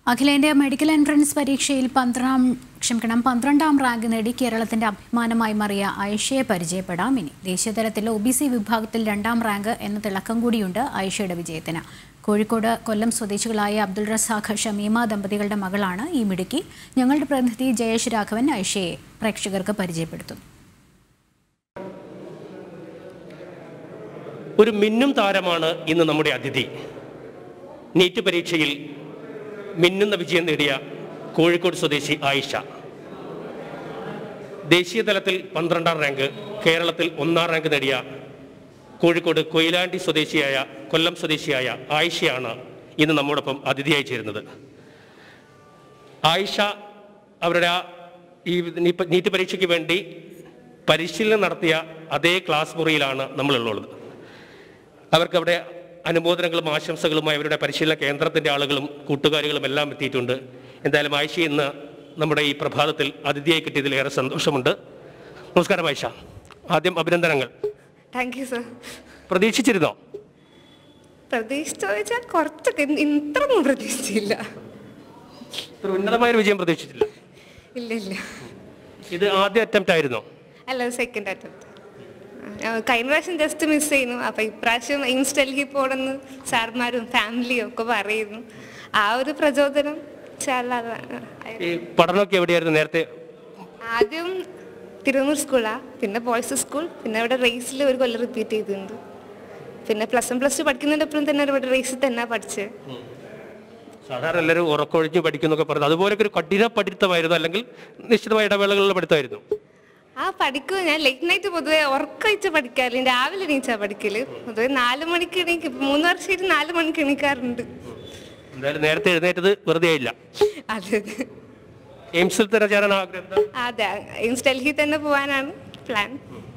അഖിലേന്ത്യാ medical entrance പരീക്ഷയിൽ പന്ത്രണ്ടാം ക്ഷമിക്കണം പന്ത്രണ്ടാം റാങ്ക് നേടി കേരളത്തിന്റെ അഭിമാനമായി മാറിയ ഐഷയെ പരിചയപ്പെടാം ഇനി ദേശീയതലത്തിൽ ഒ ബി സി വിഭാഗത്തിൽ രണ്ടാം റാങ്ക് എന്ന തിളക്കം കൂടിയുണ്ട് ഐഷയുടെ വിജയത്തിന് കോഴിക്കോട് കൊല്ലം സ്വദേശികളായ അബ്ദുൾ റസാഖ് ഷമീമ ദമ്പതികളുടെ മകളാണ് ഈ മിടുക്കി ഞങ്ങളുടെ പ്രതിനിധി ജയേഷ് രാഘവൻ ഐഷയെ പ്രേക്ഷകർക്ക് പരിചയപ്പെടുത്തുന്നു ഒരു മിന്നും താരമാണ് ഇന്ന് നമ്മുടെ അതിഥി നീറ്റ് പരീക്ഷയിൽ മിന്നുന്ന വിജയം നേടിയ കോഴിക്കോട് സ്വദേശി ആയിഷ ദേശീയ തലത്തിൽ പന്ത്രണ്ടാം റാങ്ക് കേരളത്തിൽ ഒന്നാം റാങ്ക് നേടിയ കോഴിക്കോട് കൊയിലാണ്ടി സ്വദേശിയായ കൊല്ലം സ്വദേശിയായ ആയിഷയാണ് ഇന്ന് നമ്മോടൊപ്പം അതിഥിയായി ചേരുന്നത് ആയിഷ അവരുടെ ആ ഈ നീപ്പ- നീറ്റ് പരീക്ഷയ്ക്ക് വേണ്ടി പരിശീലനം നടത്തിയ അതേ ക്ലാസ് മുറിയിലാണ് നമ്മളുള്ളത് അവർക്ക് അവിടെ അനുമോദനങ്ങളും ആശംസകളുമായി അവരുടെ പരിശീലന കേന്ദ്രത്തിൻ്റെ ആളുകളും കൂട്ടുകാരികളും എല്ലാം എത്തിയിട്ടുണ്ട് എന്തായാലും ആയിഷ ഇന്ന് നമ്മുടെ ഈ പ്രഭാതത്തിൽ അതിഥിയായി കിട്ടിയതിൽ ഏറെ സന്തോഷമുണ്ട് നമസ്കാരം ആയിഷ ആദ്യം അഭിനന്ദനങ്ങൾ താങ്ക് യു സർ പ്രതീക്ഷിച്ചിരുന്നോ പ്രതീക്ഷിച്ചോ ചോദിച്ചാൽ കുറച്ചൊക്കെ ഇ- ഇത്രയൊന്നും പ്രതീക്ഷിച്ചില്ല ഇത്ര ഉന്നതമായ ഒരു വിജയം പ്രതീക്ഷിച്ചില്ല ഇല്ല ഇല്ല ഇത് ആദ്യ അറ്റംപ്റ്റ് ആയിരുന്നോ അല്ല സെക്കൻഡ് അറ്റംപ്റ്റ് കഴിഞ്ഞ പ്രാവശ്യം ജസ്റ്റ് മിസ് ചെയ്യുന്നു അപ്പൊ ഇപ്രാവശ്യം എയിംസ് ഡൽഹി പോണെന്ന് സാർമാരും ഫാമിലിയും ഒക്കെ പറയുന്നു ആ ഒരു പ്രചോദനം ഇൻഷാ അല്ലാ അത് ഈ പഠനമൊക്കെ എവിടെയായിരുന്നു നേരത്തെ ആദ്യം തിരുവനന്തപുരം സ്കൂളാ പിന്നെ ബോയ്സ് സ്കൂൾ പിന്നെ ഇവിടെ റേസിൽ ഒരു കൊല്ലം റിപ്പീറ്റ് ചെയ്തിട്ടുണ്ട് പിന്നെ പ്ലസ് വൺ പ്ലസ് ടു പഠിക്കുന്നതിൻ്റെ തന്നെ ഇവിടെ റേസിൽ തന്നെ പഠിച്ചത് സാധാരണ എല്ലാവരും ഉറക്കൊഴിഞ്ഞ് പഠിക്കുന്നൊക്കെ പറയുന്നത് അതുപോലൊക്കെ ഒരു കഠിന പഠിത്തമായിരുന്നു അല്ലെങ്കിൽ നിശ്ചിതമായ ഇടവേളകളിലുള്ള പഠിത്തമായിരുന്നു ആ പഠിക്കും ഞാൻ ലേറ്റ് നൈറ്റ് പൊതുവെ ഉറക്കൊഴിച്ച് പഠിക്കാറില്ല രാവിലെ എണീച്ചാ പഠിക്കല് പൊതുവെ നാല് മണിക്ക് എണീക്കും ഇപ്പൊ മൂന്ന് വർഷമായിട്ട് നാല് മണിക്ക് എണീക്കാറുണ്ട് എന്തായാലും നേരത്തെ എഴുന്നേറ്റത് വെറുതെ ആയില്ല അതെ എയിംസിൽ തന്നെ ചേരാൻ ആഗ്രഹം എന്താ? അതെ എയിംസ് ഡൽഹി തന്നെ പോകാനാണ് പ്ലാൻ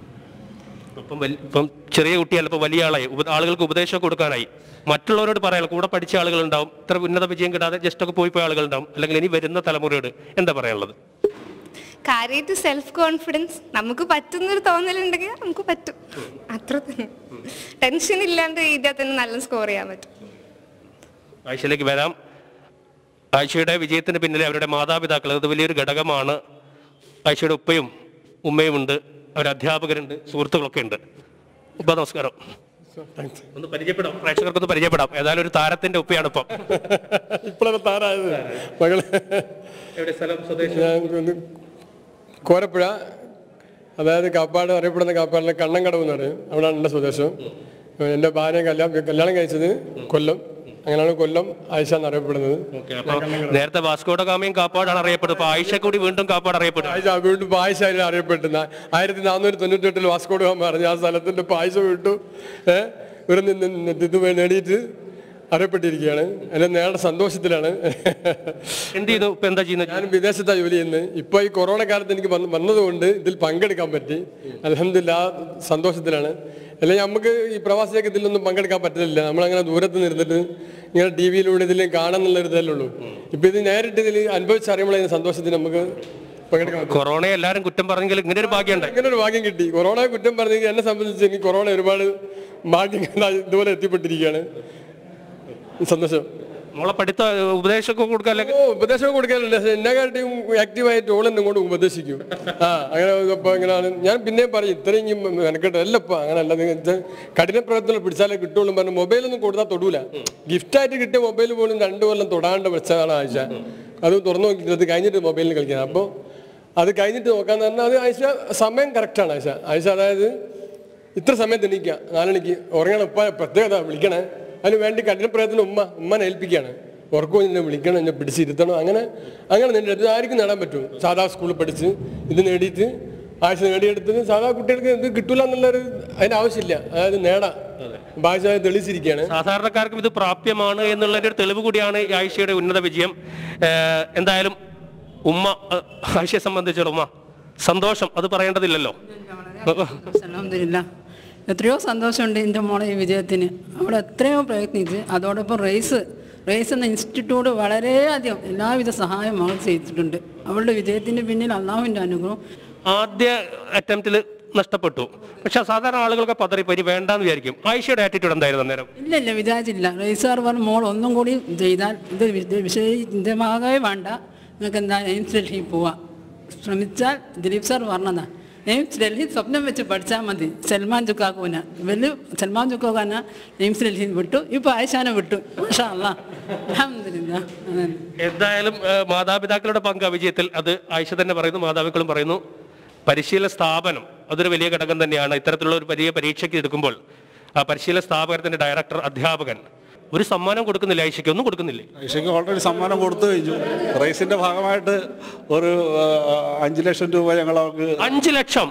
ഇപ്പം വൽ- ഇപ്പം ചെറിയ കുട്ടിയല്ല ഇപ്പം വലിയ ആളായി ഉപ- ആളുകൾക്ക് ഉപദേശം കൊടുക്കാനായി മറ്റുള്ളവരോട് പറയാം കൂടെ പഠിച്ച ആളുകളുണ്ടാവും ഇത്ര ഉന്നത വിജയം കിട്ടാതെ ജസ്റ്റ് ഒക്കെ പോയി പോയ ആളുകളുണ്ടാവും അല്ലെങ്കിൽ ഇനി വരുന്ന തലമുറയോട് എന്താ പറയാനുള്ളത് കാര്യമായിട്ട് സെൽഫ് കോൺഫിഡൻസ് നമുക്ക് പറ്റുന്നൊരു തോന്നലുണ്ടെങ്കിൽ നമുക്ക് പറ്റും അത്ര തന്നെ ടെൻഷൻ ഇല്ലാണ്ട് എഴുതിയാൽ തന്നെ നല്ല സ്കോർ ചെയ്യാൻ പറ്റും ആഴ്ചയിലേക്ക് വരാം ആഴ്ചയുടെ വിജയത്തിന് പിന്നിലെ അവരുടെ മാതാപിതാക്കൾ അത് വലിയൊരു ഘടകമാണ് ആഴ്ചയുടെ ഉപ്പയും ഉമ്മയും ഉണ്ട് അവർ അധ്യാപകരുണ്ട് സുഹൃത്തുക്കളൊക്കെ ഉണ്ട് ഉപ്പ നമസ്കാരം ഒന്ന് പരിചയപ്പെടാം പ്രേക്ഷകർക്കൊന്ന് പരിചയപ്പെടാം ഏതായാലും ഒരു താരത്തിന്റെ ഉപ്പയാണ് ഇപ്പം ഇപ്പോഴാണ് താരായത് മകള് എവിടെ സ്ഥലം സ്വദേശം ഞാൻ ഒന്ന് കോരപ്പുഴ അതായത് കാപ്പാട് അറിയപ്പെടുന്ന കാപ്പാടിലെ കണ്ണങ്കടവ് എന്ന് പറയും അവിടെയാണ് എൻ്റെ സ്വദേശം എൻ്റെ ഭാര്യ കല്യാണം കല്യാണം കഴിച്ചത് കൊല്ലം അങ്ങനെയാണ് കൊല്ലം ആയിഷ എന്നറിയപ്പെടുന്നത് ഓക്കെ അപ്പൊ നേരത്തെ വാസ്കോഡ ഗാമയും കാപ്പാടാണ് അറിയപ്പെടുന്നത് അപ്പൊ ആയിഷ കൂടി വീണ്ടും കാപ്പാട് അറിയപ്പെടും ആയിഷ വീണ്ടും ഇപ്പൊ ആയിഷ ആയിരുന്നു അറിയപ്പെടുന്ന ആയിരത്തി നാനൂറ്റി തൊണ്ണൂറ്റി എട്ടിൽ വാസ്കോഡ് ഗാമ പറഞ്ഞു ആ സ്ഥലത്തിന്റെ ഇപ്പൊ ആയിഷ വിട്ടു ഏഹ് ഇവിടെ നിന്ന് നിന്ന് ഇത് നേടിയിട്ട് അറിയപ്പെട്ടിരിക്കുകയാണ് എന്നെ നേടേണ്ട സന്തോഷത്തിലാണ് എന്ത് ചെയ്യുന്നു ഇപ്പൊ എന്താ ചെയ്യുന്നത് ഞാൻ വിദേശത്താ ജോലി ചെയ്യുന്നത് ഇപ്പൊ ഈ കൊറോണ കാലത്ത് എനിക്ക് വന്ന് വന്നതുകൊണ്ട് ഇതിൽ പങ്കെടുക്കാൻ പറ്റി അലഹമില്ല സന്തോഷത്തിലാണ് അല്ലെങ്കിൽ നമുക്ക് ഈ പ്രവാസിയൊക്കെ ഇതിലൊന്നും പങ്കെടുക്കാൻ പറ്റുന്നില്ല നമ്മളങ്ങനെ ദൂരത്ത് നിന്നിട്ട് ഇങ്ങനെ ടി വിയിലൂടെ ഇതിൽ കാണാന്നുള്ള ഒരു ഇതല്ലേ ഉള്ളൂ ഇപ്പൊ ഇത് നേരിട്ട് ഇതിൽ അനുഭവിച്ചറിയുമ്പോൾ അതിന് സന്തോഷത്തിന് നമുക്ക് പങ്കെടുക്കാൻ പറ്റും കൊറോണ എല്ലാരും കുറ്റം പറഞ്ഞെങ്കിൽ ഇങ്ങനെ ഒരു ഭാഗ്യം ഉണ്ടായി അങ്ങനെ ഒരു ഭാഗ്യം കിട്ടി കൊറോണ കുറ്റം പറഞ്ഞെങ്കിൽ എന്നെ സംബന്ധിച്ച് എനിക്ക് കൊറോണ ഒരുപാട് ഭാഗ്യം ഇതുപോലെ എത്തിപ്പെട്ടിരിക്കുകയാണ് സന്തോഷം നമ്മളെ പഠിത്ത ഉപദേശമൊക്കെ കൊടുക്കാൻ അല്ലെങ്കിൽ ഓ ഉപദേശം കൊടുക്കാറുണ്ട് പക്ഷെ എന്നെക്കാട്ടിയും ആക്റ്റീവായിട്ട് ഓൾ എന്നെ കൊണ്ട് ഉപദേശിക്കും ആ അങ്ങനെ ഇപ്പൊ ഇങ്ങനെയാണ് ഞാൻ പിന്നെയും പറയും ഇത്രയും മെനക്കെട്ട് അല്ലപ്പ അങ്ങനെ അല്ല നിങ്ങൾ ഇത് കഠിന പ്രവർത്തനം പിടിച്ചാലേ കിട്ടുള്ളൂ പറഞ്ഞു മൊബൈലൊന്നും കൊടുത്താൽ തൊടൂല ഗിഫ്റ്റായിട്ട് കിട്ടിയ മൊബൈൽ പോലും രണ്ടു കൊല്ലം തൊടാണ്ട് വെച്ചതാണ് ആഴ്ച അത് തുറന്നു നോക്കിയിട്ട് അത് കഴിഞ്ഞിട്ട് മൊബൈലിൽ കളിക്കുന്നത് അപ്പോൾ അത് കഴിഞ്ഞിട്ട് നോക്കാന്ന് പറഞ്ഞാൽ അത് ആഴ്ച സമയം കറക്റ്റാണ് ആഴ്ച ആഴ്ച അതായത് ഇത്ര സമയത്ത് എണീക്കുക നാലണിക്ക് ഉറങ്ങണം ഇപ്പം പ്രത്യേകത വിളിക്കണേ അതിന് വേണ്ടി കഠിന പ്രയത്നം ഉമ്മ ഉമ്മനെ ഏൽപ്പിക്കുകയാണ് ഉറക്കവും എന്നെ വിളിക്കണം എന്നെ പിടിച്ചിരുത്തണം അങ്ങനെ അങ്ങനെ നേടിയെടുത്ത് ആർക്കും നേടാൻ പറ്റും സാധാ സ്കൂളിൽ പഠിച്ച് ഇത് നേടിയിട്ട് ആഴ്ച നേടിയെടുത്തത് സാധാ കുട്ടികൾക്ക് ഇത് കിട്ടൂല എന്നുള്ളൊരു അതിന് ആവശ്യമില്ല അതായത് നേടാം ഭാഷ തെളിയിച്ചിരിക്കുകയാണ് സാധാരണക്കാർക്കും ഇത് പ്രാപ്യമാണ് എന്നുള്ളതിന്റെ ഒരു തെളിവ് കൂടിയാണ് ഈ ആയിഷയുടെ ഉന്നത വിജയം ഏഹ് എന്തായാലും ഉമ്മ ഏഹ് ആയിഷയെ സംബന്ധിച്ചിടത്തോളം ഉമ്മ സന്തോഷം അത് പറയേണ്ടതില്ലല്ലോ അലഹമില്ല എത്രയോ സന്തോഷമുണ്ട് എൻ്റെ മോളെ ഈ വിജയത്തിന് അവൾ എത്രയോ പ്രയത്നിച്ച് അതോടൊപ്പം റേസ് റേസ് എന്ന ഇൻസ്റ്റിറ്റ്യൂട്ട് വളരെയധികം എല്ലാവിധ സഹായം അവൾ ചെയ്തിട്ടുണ്ട് അവളുടെ വിജയത്തിന് പിന്നിൽ അള്ളാഹുവിൻ്റെ അനുഗ്രഹം ആദ്യ അറ്റംപ്റ്റിൽ നഷ്ടപ്പെട്ടു പക്ഷെ സാധാരണ ആളുകളൊക്കെ പതറിപ്പോ ഇനി വേണ്ടാന്ന് വിചാരിക്കും ആയിഷയുടെ ആറ്റിറ്റ്യൂഡ് എന്തായിരുന്നു അന്നേരം ഇല്ല ഇല്ല വിചാരിച്ചില്ല റൈസാർ പറഞ്ഞു മോൾ ഒന്നും കൂടി ചെയ്താൽ ഇത് വിഷ- വിഷയമാകെ വേണ്ട നിങ്ങൾക്ക് എന്താ എയിംസ് ഡൽഹി പോവാം ശ്രമിച്ചാൽ ദിലീപ് സാർ പറഞ്ഞതാ എയിംസ് ഡൽഹി സ്വപ്നം വെച്ച് പഠിച്ചാൽ മതി സൽമാൻ ചുക്കാക്കൂന വലിയ സൽമാൻ ചുക്കാക്കാന എയിംസ് ഡൽഹിയിൽ വിട്ടു ഇപ്പോൾ ആയിഷാനെ വിട്ടു മാഷാ അല്ലാ അൽഹംദുലില്ലാ അതെ എന്തായാലും ഏഹ്, മാതാപിതാക്കളുടെ പങ്ക് ആ വിജയത്തിൽ അത് ആയിഷ തന്നെ പറയുന്നു മാതാപിതാക്കളും പറയുന്നു പരിശീലന സ്ഥാപനം അതൊരു വലിയ ഘടകം തന്നെയാണ് ഇത്തരത്തിലുള്ള ഒരു വലിയ പരീക്ഷയ്ക്ക് എടുക്കുമ്പോൾ ആ പരിശീലന സ്ഥാപനത്തിന്റെ ഡയറക്ടർ അധ്യാപകൻ ഒരു സമ്മാനം കൊടുക്കുന്നില്ല ആയിഷയ്ക്ക് ഒന്നും കൊടുക്കുന്നില്ലേ ഐഷയ്ക്ക് ഓൾറെഡി സമ്മാനം കൊടുത്തു കഴിഞ്ഞു റേസിന്റെ ഭാഗമായിട്ട് ഒരു ആ, അഞ്ച് ലക്ഷം രൂപ ഞങ്ങൾ അവർക്ക് അഞ്ചു ലക്ഷം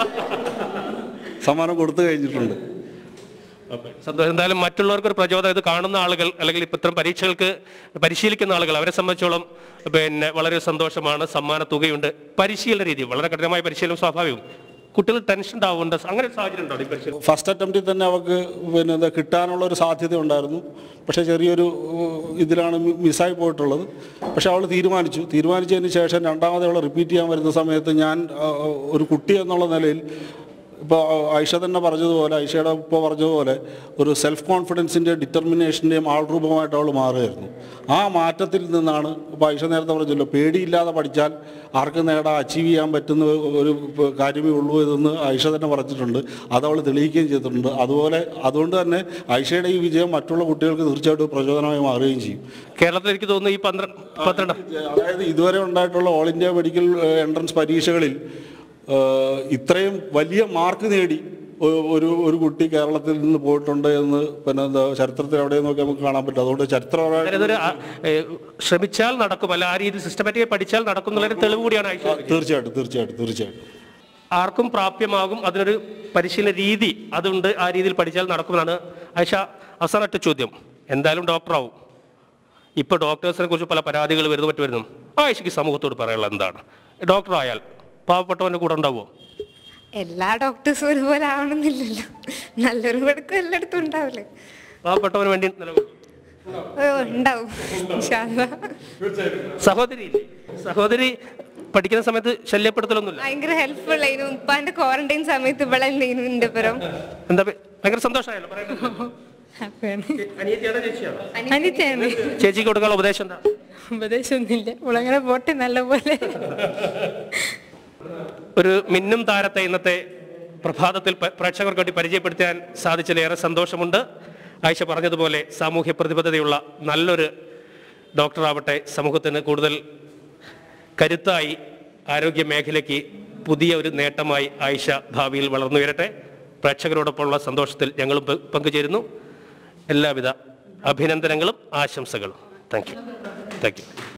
സമ്മാനം കൊടുത്തു കഴിഞ്ഞിട്ടുണ്ട് സന്തോഷം എന്തായാലും മറ്റുള്ളവർക്ക് ഒരു പ്രചോദനം ഇത് കാണുന്ന ആളുകൾ അല്ലെങ്കിൽ ഇപ്പം ഇത്തരം പരീക്ഷകൾക്ക് പരിശീലിക്കുന്ന ആളുകൾ അവരെ സംബന്ധിച്ചോളം പിന്നെ വളരെ സന്തോഷമാണ് സമ്മാന തുകയുണ്ട് പരിശീലന രീതി വളരെ കഠിനമായ പരിശീലനം സ്വാഭാവികം കുട്ടികൾ ടെൻഷൻ ഉണ്ടാവുന്നുണ്ട് അങ്ങനെ ഒരു സാഹചര്യം ഉണ്ടോ ഈ പരിശീലനം ഫസ്റ്റ് അറ്റംപ്റ്റിൽ തന്നെ അവർക്ക് പിന്നെ എന്താ കിട്ടാനുള്ള ഒരു സാധ്യത ഉണ്ടായിരുന്നു പക്ഷേ ചെറിയൊരു ഉം, ഇതിലാണ് മി- മിസ്സായി പോയിട്ടുള്ളത് പക്ഷേ അവൾ തീരുമാനിച്ചു തീരുമാനിച്ചതിന് ശേഷം രണ്ടാമത് അവൾ റിപ്പീറ്റ് ചെയ്യാൻ വരുന്ന സമയത്ത് ഞാൻ ആ, ഒരു കുട്ടി എന്നുള്ള നിലയിൽ ഇപ്പോൾ ഐഷ തന്നെ പറഞ്ഞതുപോലെ ഐഷയുടെ ഇപ്പോൾ പറഞ്ഞതുപോലെ ഒരു സെൽഫ് കോൺഫിഡൻസിൻ്റെ ഡിറ്റർമിനേഷൻ്റെയും ആൾരൂപമായിട്ട് അവൾ മാറുകയായിരുന്നു ആ മാറ്റത്തിൽ നിന്നാണ് ഇപ്പോൾ ഐഷ നേരത്തെ പറഞ്ഞല്ലോ പേടിയില്ലാതെ പഠിച്ചാൽ ആർക്കും നേടാൻ അച്ചീവ് ചെയ്യാൻ പറ്റുന്ന ഒരു കാര്യമേ ഉള്ളൂ ഇതെന്ന് ഐഷ തന്നെ പറഞ്ഞിട്ടുണ്ട് അത് അവൾ തെളിയിക്കുകയും ചെയ്തിട്ടുണ്ട് അതുപോലെ അതുകൊണ്ട് തന്നെ ഐഷയുടെ ഈ വിജയം മറ്റുള്ള കുട്ടികൾക്ക് തീർച്ചയായിട്ടും പ്രചോദനമായി മാറുകയും ചെയ്യും കേരളത്തിൽ എനിക്ക് തോന്നുന്നു ഈ പന്ത്രണ്ട് പന്ത്രണ്ട് അതായത് ഇതുവരെ ഉണ്ടായിട്ടുള്ള ഓൾ ഇന്ത്യ മെഡിക്കൽ എൻട്രൻസ് പരീക്ഷകളിൽ ഏഹ്, ഇത്രയും വലിയ മാർക്ക് നേടി ഒ- ഒരു ഒരു കുട്ടി കേരളത്തിൽ നിന്ന് പോയിട്ടുണ്ട് എന്ന് പിന്നെ എന്താ ചരിത്രത്തിൽ എവിടെ നോക്കി നമുക്ക് കാണാൻ പറ്റും അതുകൊണ്ട് ചരിത്രപരമായിട്ട് അതായത് ഒരു ആ, ഏ, ശ്രമിച്ചാൽ നടക്കും അല്ല ആ രീതി സിസ്റ്റമാറ്റിക്കായി പഠിച്ചാൽ നടക്കും എന്നുള്ളൊരു തെളിവ് കൂടിയാണ് ആയിഷ തീർച്ചയായിട്ടും തീർച്ചയായിട്ടും തീർച്ചയായിട്ടും ആർക്കും പ്രാപ്യമാകും അതിനൊരു പരിശീലന രീതി അതുണ്ട് ആ രീതിയിൽ പഠിച്ചാൽ നടക്കുമെന്നാണ് ആയിഷ അവസാനത്തെ ചോദ്യം എന്തായാലും ഡോക്ടറാവും ഇപ്പൊ ഡോക്ടേഴ്സിനെ കുറിച്ച് പല പരാതികൾ വരുന്നു മറ്റു വരുന്നു ആയിഷയ്ക്ക് സമൂഹത്തോട് പറയാനുള്ള എന്താണ് ഡോക്ടറായാൽ പാവപ്പെട്ടവന്റെ കൂടെ ഉണ്ടാവുമോ എല്ലാ ഡോക്ടേഴ്സും ഒരുപോലെ ആവണമെന്നില്ലല്ലോ നല്ലൊരു കൊടുക്കും എല്ലായിടത്തും ഉണ്ടാവില്ലേ പാവപ്പെട്ടവന് വേണ്ടി നിലകൊള്ളും ഓ, ഉണ്ടാവും ഇൻഷാ അല്ലാ. സഹോദരി ഇല്ലേ? സഹോദരി പഠിക്കുന്ന സമയത്ത് ശല്യപ്പെടുത്തലൊന്നുമില്ല ഭയങ്കര ഹെൽപ്ഫുൾ ആയിരുന്നു ഉപ്പാന്റെ ക്വാറന്റൈൻ സമയത്ത് ഇവിടെ ഉണ്ടായിരുന്നു എന്റെ പുറം എന്താ പേ- ഭയങ്കര സന്തോഷമായല്ലോ പറയുന്നത് ഹാപ്പിയാണ് അനിയത്തിയാണോ ചേച്ചിയാണോ അനിത്യാണ് ചേച്ചിക്ക് കൊടുക്കാനുള്ള ഉപദേശം എന്താ ഉപദേശമൊന്നുമില്ല ഉളങ്ങനെ പോട്ടെ നല്ല പോലെ ഒരു മിന്നും താരത്തെ ഇന്നത്തെ പ്രഭാതത്തിൽ പ- പ്രേക്ഷകർക്ക് വേണ്ടി പരിചയപ്പെടുത്താൻ സാധിച്ചതിലേറെ സന്തോഷമുണ്ട് ആയിഷ പറഞ്ഞതുപോലെ സാമൂഹ്യ പ്രതിബദ്ധതയുള്ള നല്ലൊരു ഡോക്ടറാവട്ടെ സമൂഹത്തിന് കൂടുതൽ കരുത്തായി ആരോഗ്യ മേഖലയ്ക്ക് പുതിയ ഒരു നേട്ടമായി ആയിഷ ഭാവിയിൽ വളർന്നു വരട്ടെ പ്രേക്ഷകരോടൊപ്പമുള്ള സന്തോഷത്തിൽ ഞങ്ങളും പ- പങ്കുചേരുന്നു എല്ലാവിധ അഭിനന്ദനങ്ങളും ആശംസകളും താങ്ക് യു താങ്ക് യു